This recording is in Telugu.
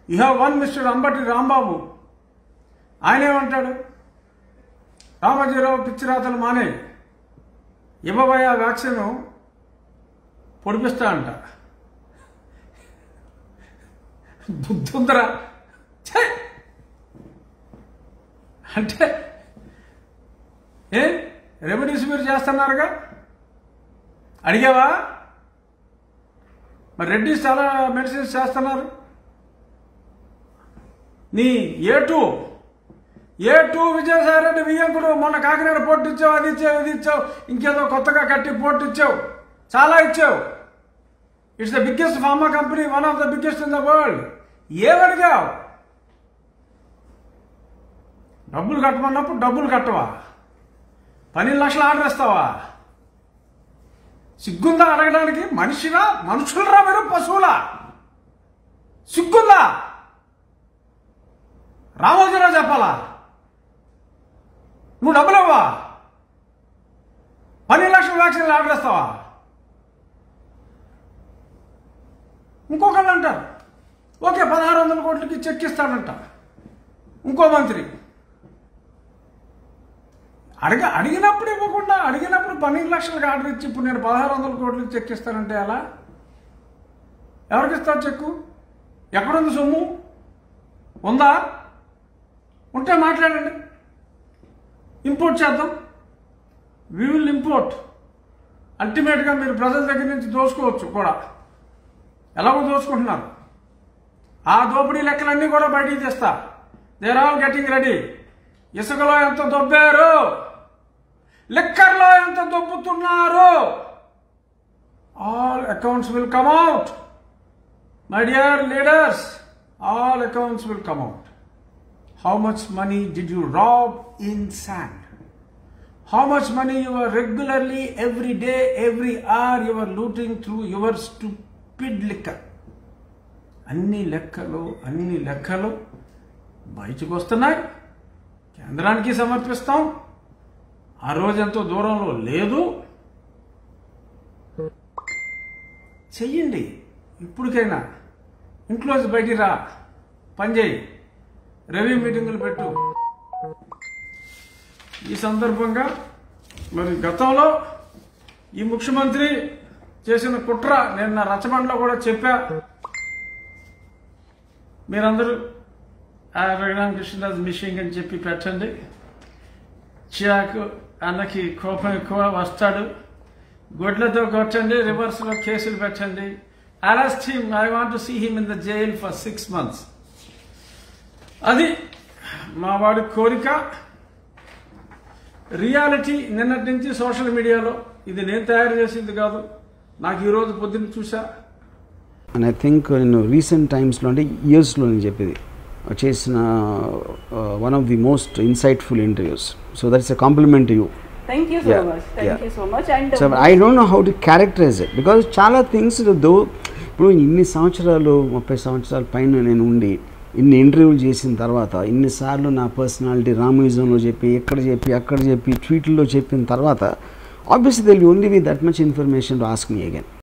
You have one mister Ambati Rambabu ఆయన ఏమంటాడు రామజీరావు పిచ్చి రాతలు మానే ఇవ్వబోయే వ్యాక్సిన్ పొడిపిస్తా అంట బుద్ధుందరా ఛే! అంటే ఏ రెమెడీస్ మీరు చేస్తున్నారుగా అడిగావా మరి రెడ్డిస్ చాలా మెడిసిన్స్ చేస్తున్నారు నీ A two A two Vijayasai Reddy వియ్యంకుడు మొన్న కాకినాడ పోర్టు ఇచ్చావు అది ఇచ్చావు ఇది ఇచ్చావు ఇంకేదో కొత్తగా కట్టి పోర్టు ఇచ్చావు చాలా ఇచ్చావు it's the biggest pharma company one of the biggest in the world ఏమడిగావు డబ్బులు కట్టమన్నప్పుడు డబ్బులు కట్టవా పన్నెండు లక్షలు ఆర్డర్ ఇస్తావా సిగ్గుందా అడగడానికి మనిషిరా మనుషులరా మీరు పశువులా సిగ్గుందా రామోజీరావు చెప్పాలా నువ్వు డబ్బులు ఇవ్వవా పన్నెండు లక్షల వ్యాక్సిన్లు ఆర్డర్ ఇస్తావా ఇంకొకళ్ళు అంటారు ఓకే పదహారు వందల కోట్లకి చెక్ ఇస్తాడంట ఇంకో మంత్రి అడిగ అడిగినప్పుడు ఇవ్వకుండా అడిగినప్పుడు పన్నెండు లక్షలకు ఆర్డర్ ఇచ్చి ఇప్పుడు నేను పదహారు వందల కోట్లకి చెక్ ఇస్తానంటే ఎలా ఎవరికి ఇస్తారు చెక్కు ఎక్కడుంది సొమ్ము ఉందా ఉంటే మాట్లాడండి ఇంపోర్ట్ చేద్దాం వి విల్ ఇంపోర్ట్ అల్టిమేట్గా మీరు ప్రజల దగ్గర నుంచి దోసుకోవచ్చు కూడా ఎలాగో దోచుకుంటున్నారు ఆ దోపిడీ లెక్కలన్నీ కూడా బయటికి తెస్తా దేర్ ఆల్ గెటింగ్ రెడీ ఇసుకలో ఎంత దొబ్బారు లిక్కర్లో ఎంత దొబ్బుతున్నారు all accounts will come out my dear leaders all accounts will come out how much money did you rob in sand how much money you are regularly every day every hour you are looting through your stupid liquor అన్ని లెక్కలు అన్ని లెక్కలు బయటకు వస్తున్నాయి కేంద్రానికి సమర్పిస్తాం ఆ రోజు ఎంతో దూరంలో లేదు చెయ్యండి ఇప్పటికైనా ఇంట్లోంచి బయటికి రా పని చేయి రవి మీటింగులు పెట్టు ఈ సందర్భంగా మరి గతంలో ఈ ముఖ్యమంత్రి చేసిన కుట్ర నేను నా రచబండలో కూడా చెప్పా మీరందరూ ఆ రఘురామ కృష్ణరాజు మిషింగ్ అని చెప్పి పెట్టండి చిరాకు అన్నకి కోపం ఎక్కువ వస్తాడు గొడ్లతో కొట్టండి రివర్స్లో కేసులు పెట్టండి arrest him I want to see him in the jail for six months అది మా వాడి కోరిక రియాలిటీ నిన్నటి నుంచి సోషల్ మీడియాలో ఇది నేను తయారు చేసింది కాదు నాకు ఈరోజు పొద్దున్న చూసా అండ్ ఐ థింక్ నేను రీసెంట్ టైమ్స్లో అంటే ఇయర్స్లో నేను చెప్పేది చేసిన one of the most insightful interviews so that's a compliment you Thank you so Yeah, much. Thank yeah. you so much. And so I don't know how to characterise it because చాలా థింగ్స్ దో ఇప్పుడు ఇన్ని సంవత్సరాలు ముప్పై సంవత్సరాల పైన నేను ఉండి ఇన్ని ఇంటర్వ్యూలు చేసిన తర్వాత ఇన్నిసార్లు నా పర్సనాలిటీ రామయిజంలో చెప్పి ఎక్కడ చెప్పి అక్కడ చెప్పి ట్వీట్లో చెప్పిన తర్వాత ఆబ్వియస్లీ దిల్ only we that much information to ask me again